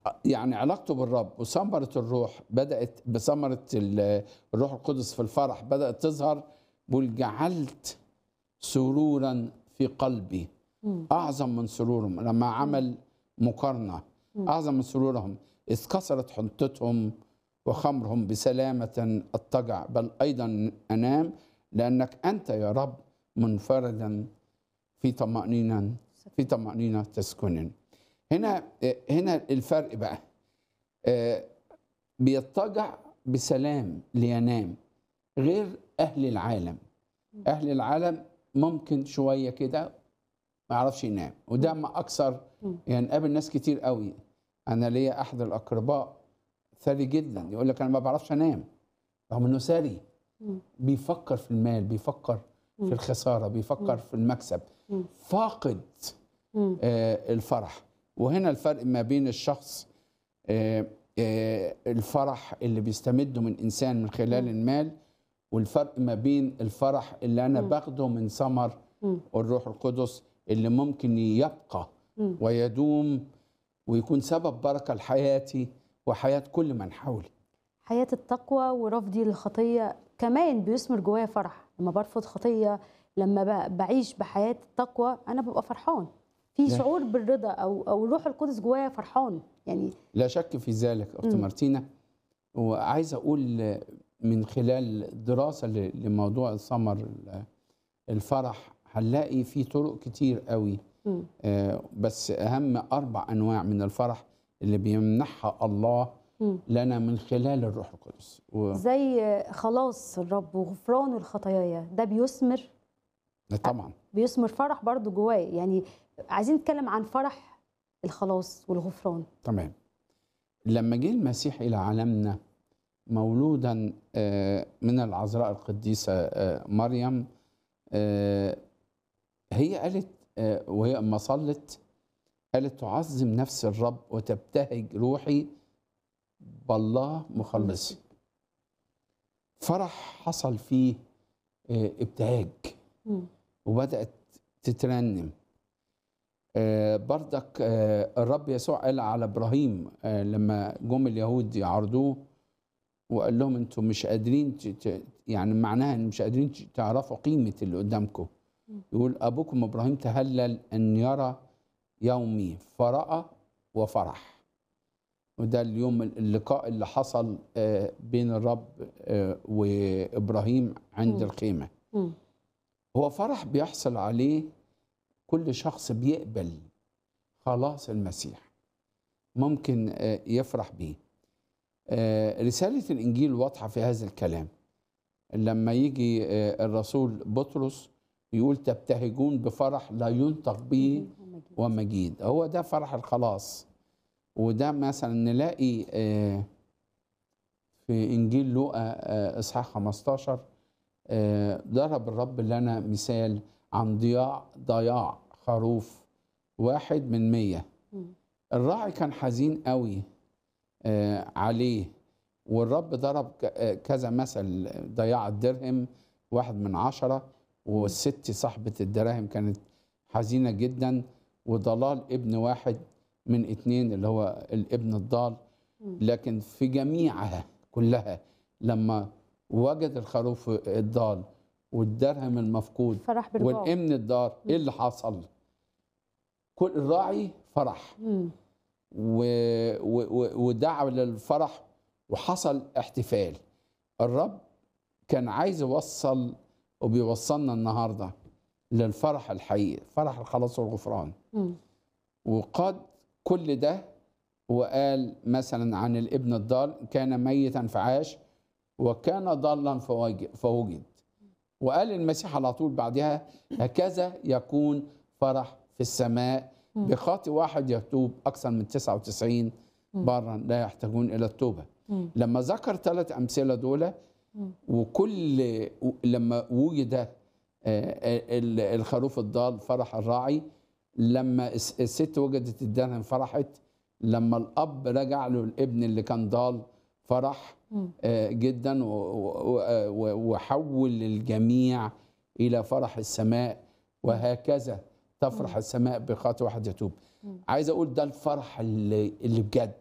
يعني علاقته بالرب وثمرة الروح بدأت بثمرة ال- الروح القدس في الفرح بدأت تظهر بيقول جعلت سرورا في قلبي مم. أعظم من سرورهم لما عمل مقارنة مم. أعظم من سرورهم إذ كسرت حنطتهم وخمرهم بسلامة أضطجع بل أيضا أنام لأنك أنت يا رب منفردا في طمأنينة في طمأنينة تسكنن هنا هنا الفرق بقى آه، بيضطجع بسلام لينام غير أهل العالم أهل العالم ممكن شوية كده ما يعرفش ينام وده ما أكثر مم. يعني قابل ناس كتير قوي أنا ليا أحد الأقرباء ثري جدا يقول لك أنا ما بعرفش أنام رغم إنه ثري مم. بيفكر في المال بيفكر مم. في الخسارة بيفكر في المكسب مم. فاقد مم. آه، الفرح وهنا الفرق ما بين الشخص آه، آه، الفرح اللي بيستمده من انسان من خلال مم. المال والفرق ما بين الفرح اللي انا مم. باخده من ثمر مم. الروح القدس اللي ممكن يبقى مم. ويدوم ويكون سبب بركه لحياتي وحياه كل من حولي حياة التقوى ورفضي للخطية كمان بيثمر جوايا فرح لما برفض خطية لما ب- بعيش بحياة التقوى أنا ببقى فرحان في لا. شعور بالرضا أو أو الروح القدس جوايا فرحان يعني لا شك في ذلك اخت مم. مارتينا وعايز اقول من خلال دراسه ل- لموضوع ثمر ال- الفرح هنلاقي في طرق كتير قوي مم. آه، بس اهم اربع انواع من الفرح اللي بيمنحها الله مم. لنا من خلال الروح القدس و- زي خلاص الرب وغفران الخطايا ده بيثمر طبعا بيثمر فرح برضو جوايا يعني عايزين نتكلم عن فرح الخلاص والغفران تمام لما جه المسيح الى عالمنا مولودا آه، من العذراء القديسه آه، مريم آه، هي قالت آه، وهي اما صلت قالت تعظم نفس الرب وتبتهج روحي بالله مخلصي فرح حصل فيه آه، ابتهاج مم. وبدأت تترنم آه، بردك آه، الرب يسوع قال على ابراهيم آه، لما جم اليهود يعرضوه وقال لهم انتم مش قادرين ت- ت- يعني معناها ان مش قادرين ت- تعرفوا قيمه اللي قدامكم يقول ابوكم ابراهيم تهلل ان يرى يومي فراى وفرح وده اليوم اللقاء اللي حصل آه، بين الرب آه، وابراهيم عند مم. الخيمه مم. هو فرح بيحصل عليه كل شخص بيقبل خلاص المسيح ممكن آه، يفرح بيه آه، رسالة الإنجيل واضحة في هذا الكلام لما يجي آه، الرسول بطرس يقول تبتهجون بفرح لا ينطق به ومجيد هو ده فرح الخلاص وده مثلا نلاقي آه، في إنجيل لوقا آه، إصحاح 15 آه، ضرب الرب لنا مثال عن ضياع ضياع خروف واحد من مية مم. الراعي كان حزين قوي آه، عليه والرب ضرب ك- آه، كذا مثل ضياع الدرهم واحد من عشرة والست صاحبة الدراهم كانت حزينة جدا وضلال ابن واحد من اتنين اللي هو الابن الضال مم. لكن في جميعها كلها لما وجد الخروف الضال والدرهم المفقود فرح برجوعه والابن الدار ايه اللي حصل كل الراعي فرح مم. و... و... و... ودعا للفرح وحصل احتفال الرب كان عايز يوصل وبيوصلنا النهارده للفرح الحقيقي فرح الخلاص والغفران مم. وقاد كل ده وقال مثلا عن الابن الضال كان ميتا فعاش وكان ضالا فوج- فوجد وقال المسيح على طول بعدها هكذا يكون فرح في السماء مم. بخاطئ واحد يتوب أكثر من 99 مم. برا لا يحتاجون إلى التوبة مم. لما ذكر ثلاث أمثلة دول مم. وكل لما وجد آه، آه، ال- الخروف الضال فرح الراعي لما الس- الست وجدت الدرهم فرحت لما الاب رجع له الابن اللي كان ضال فرح مم. آه، جدا و- و- و- وحول الجميع الى فرح السماء وهكذا تفرح السماء بخاطر واحد يتوب مم. عايز اقول ده الفرح اللي, اللي بجد